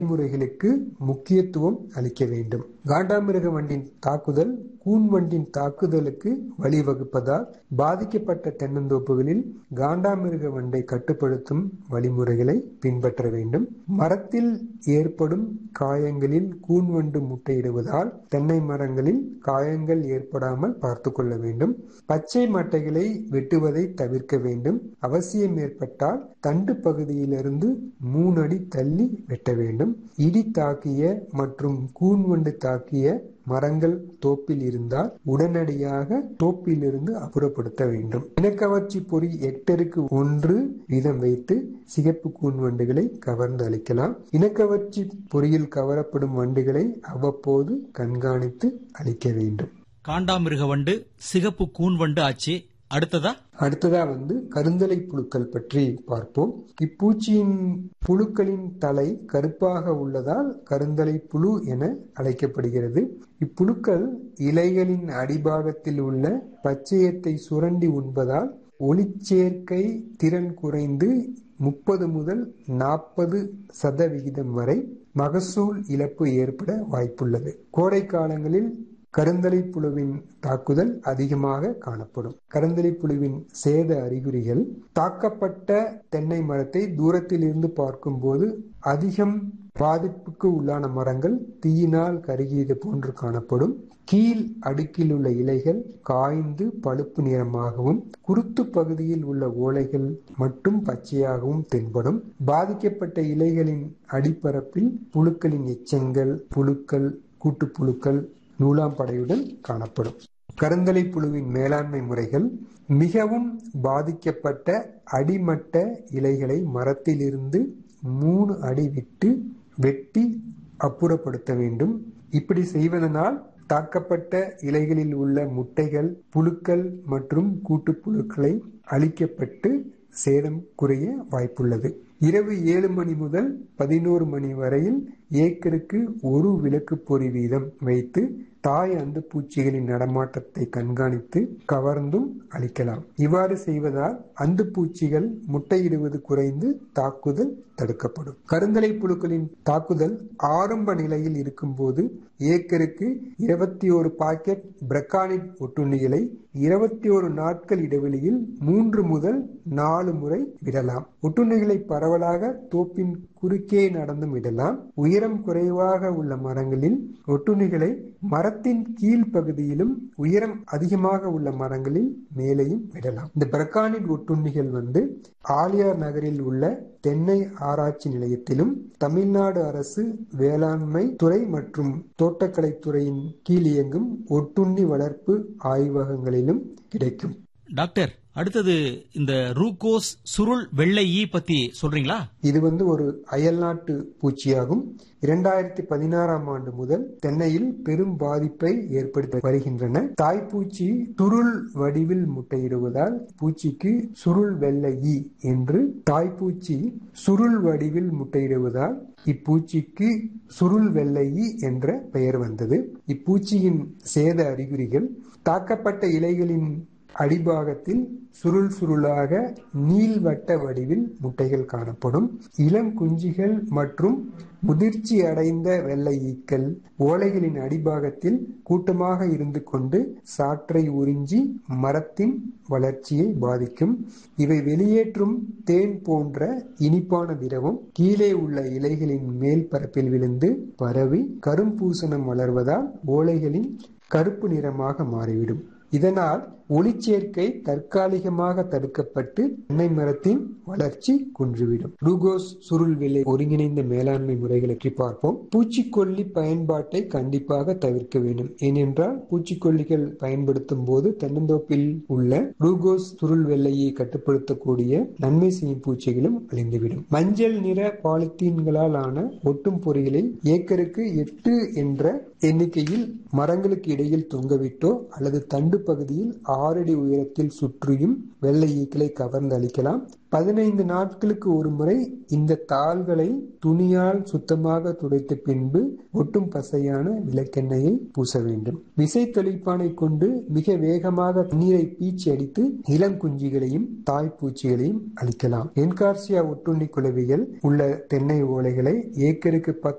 முறைகளுக்கு முக்கியத்துவம் அளிக்க வேண்டும் காண்டாமிருக வண்டின் தாக்குதல் கூன் வண்டின் தாக்குதலுக்கு வழிவகுப்பதால் பாதிக்கப்பட்ட தென்னந்தோப்புகளில் காண்டாமிருக வண்டை கட்டுப்படுத்தும் வழிமுறைகளை பின்பற்ற வேண்டும் மரத்தில் ஏற்படும் காயங்களில் கூன்வண்டு முட்டையிடுவதால் தென்னை மரங்களில் காயங்கள் ஏற்படாமல் பார்த்து கொள்ள வேண்டும் பச்சை மட்டைகளை வெட்டுவதை தவிர்க்க வேண்டும் அவசியம் ஏற்பட்டால் தண்டு பகுதியிலிருந்து மூணு அடி தள்ளி வெட்ட வேண்டும் இடி தாக்கிய மற்றும் கூன்வண்டு தாக்கிய மரங்கள் தோப்பில் இருந்தால் உடனடியாக தோப்பிலிருந்து அப்புறப்படுத்த வேண்டும் இனக்கவர்ச்சி பொறி ஹெக்டருக்கு ஒன்று வீதம் வைத்து சிகப்பு கூன் வண்டுகளை கவர்ந்து அளிக்கலாம் இனக்கவர்ச்சி பொறியில் கவரப்படும் வண்டுகளை அவ்வப்போது கண்காணித்து அளிக்க வேண்டும் காண்டாமிருக வண்டு சிகப்பு கூன் வண்டு ஆச்சு அடுத்ததா அடுத்ததா வந்து கருந்தலை புழுக்கள் பற்றி பார்ப்போம் இப்பூச்சியின் புழுக்களின் தலை கருப்பாக உள்ளதால் கருந்தலை புழு என அழைக்கப்படுகிறது இப்புழுக்கள் இலைகளின் அடிபாகத்தில் உள்ள பச்சையத்தை சுரண்டி உண்பதால் ஒளிச்சேர்க்கை திறன் குறைந்து முப்பது முதல் நாற்பது சதவிகிதம் வரை மகசூல் இழப்பு ஏற்பட வாய்ப்புள்ளது கோடை காலங்களில் கருந்தலை புழுவின் தாக்குதல் அதிகமாக காணப்படும் கருந்தலை புழுவின் சேத அறிகுறிகள் தாக்கப்பட்ட தென்னை மரத்தை தூரத்தில் இருந்து பார்க்கும்போது அதிகம் பாதிப்புக்கு உள்ளான மரங்கள் தீயினால் கருகியது போன்று காணப்படும் கீழ் அடுக்கில் உள்ள இலைகள் காய்ந்து பழுப்பு நிறமாகவும் குருத்து பகுதியில் உள்ள ஓலைகள் மட்டும் பச்சையாகவும் தென்படும் பாதிக்கப்பட்ட இலைகளின் அடிப்பரப்பில் புழுக்களின் எச்சங்கள் புழுக்கள் கூட்டுப்புழுக்கள் நூலாம்படையுடன் காணப்படும் கருந்தலை புழுவின் மேலாண்மை முறைகள் மிகவும் பாதிக்கப்பட்ட அடிமட்ட இலைகளை மரத்திலிருந்து மூணு அடி விட்டு வெட்டி அப்புறப்படுத்த வேண்டும் இப்படி செய்வதனால் தாக்கப்பட்ட இலைகளில் உள்ள முட்டைகள் புழுக்கள் மற்றும் கூட்டுப்புழுக்களை அழிக்கப்பட்டு சேதம் குறைய வாய்ப்புள்ளது இரவு ஏழு மணி முதல் பதினோரு மணி வரையில் ஏக்கருக்கு ஒரு விளக்கு பொறி வீதம் வைத்து தாய் அந்து பூச்சிகளின் நடமாட்டத்தை கண்காணித்து கவர்ந்தும் அளிக்கலாம் இவ்வாறு செய்வதால் அந்து பூச்சிகள் முட்டையிடுவது குறைந்து தாக்குதல் தடுக்கப்படும் கருந்தலை புழுக்களின் தாக்குதல் ஆரம்ப நிலையில் இருக்கும்போது ஏக்கருக்கு இருபத்தி ஒரு பாக்கெட் பிரக்கானிட் ஒட்டுண்ணிகளை இருபத்தி ஒரு நாட்கள் இடைவெளியில் மூன்று முதல் நாலு முறை விடலாம் ஒட்டுண்ணிகளை பரவலாக தோப்பின் குறுக்கே நடந்தும் விடலாம் உயரம் குறைவாக உள்ள மரங்களில் ஒட்டுண்ணிகளை மரத்தின் கீழ் பகுதியிலும் உயரம் அதிகமாக உள்ள மரங்களில் மேலேயும் விடலாம் இந்த பிரக்கானிட் ஒட்டுண்ணிகள் வந்து ஆலியார் நகரில் உள்ள தென்னை ஆராய்ச்சி நிலையத்திலும் தமிழ்நாடு அரசு வேளாண்மை துறை மற்றும் தோட்டக்கலைத்துறையின் கீழ் இயங்கும் ஒட்டுண்ணி வளர்ப்பு ஆய்வகங்களிலும் கிடைக்கும் டாக்டர் அடுத்தது இந்த ரூகோஸ் சுருள் வெள்ளை ஈ பத்தி சொல்றீங்களா இது வந்து ஒரு அயல்நாட்டு பூச்சியாகும் இரண்டாயிரத்தி பதினாறாம் ஆண்டு முதல் தென்னையில் பெரும் பாதிப்பை ஏற்படுத்தி வருகின்றன தாய்ப்பூச்சி சுருள் வடிவில் முட்டையிடுவதால் பூச்சிக்கு சுருள் வெள்ளை ஈ என்று தாய்ப்பூச்சி சுருள் வடிவில் முட்டையிடுவதால் இப்பூச்சிக்கு சுருள் வெள்ளை ஈ என்ற பெயர் வந்தது இப்பூச்சியின் சேத அறிகுறிகள் தாக்கப்பட்ட இலைகளின் அடிபாகத்தில் சுருள் சுருளாக நீள்வட்ட வடிவில் முட்டைகள் காணப்படும் இளம் குஞ்சுகள் மற்றும் முதிர்ச்சி அடைந்த வெள்ளை ஈக்கள் ஓலைகளின் அடிபாகத்தில் கூட்டமாக இருந்து கொண்டு சாற்றை உறிஞ்சி மரத்தின் வளர்ச்சியை பாதிக்கும் இவை வெளியேற்றும் தேன் போன்ற இனிப்பான திரவம் கீழே உள்ள இலைகளின் மேல் பரப்பில் விழுந்து பரவி கரும்பூசணம் வளர்வதால் ஓலைகளின் கருப்பு நிறமாக மாறிவிடும் இதனால் ஒளிச்சேர்க்கை தற்காலிகமாக தடுக்கப்பட்டு தென்னை மரத்தின் வளர்ச்சி குன்றுவிடும் குளுகோஸ் சுருள் விலை ஒருங்கிணைந்த மேலாண்மை முறைகளை பற்றி பார்ப்போம் பூச்சிக்கொல்லி பயன்பாட்டை கண்டிப்பாக தவிர்க்க வேண்டும் ஏனென்றால் பூச்சிக்கொல்லிகள் பயன்படுத்தும் போது தென்னந்தோப்பில் உள்ள குளுகோஸ் சுருள் வெள்ளையை கட்டுப்படுத்தக்கூடிய நன்மை செய்யும் பூச்சிகளும் அழிந்துவிடும் மஞ்சள் நிற பாலித்தீன்களால் ஆன ஒட்டும் பொறிகளை ஏக்கருக்கு எட்டு என்ற எண்ணிக்கையில் மரங்களுக்கு இடையில் தொங்கவிட்டோ அல்லது தண்டு பகுதியில் ஆறடி உயரத்தில் சுற்றியும் வெள்ளை ஈக்களை கவர்ந்து அளிக்கலாம் பதினைந்து நாட்களுக்கு ஒரு முறை இந்த தாள்களை துணியால் சுத்தமாக துடைத்த பின்பு ஒட்டும் பசையான விளக்கெண்ணெயை பூச வேண்டும் விசை தெளிப்பானை கொண்டு மிக வேகமாக நீரை பீச்சி அடித்து இளங்குஞ்சிகளையும் தாய்ப்பூச்சிகளையும் அளிக்கலாம் என்கார்சியா ஒட்டுண்ணி குளவிகள் உள்ள தென்னை ஓலைகளை ஏக்கருக்கு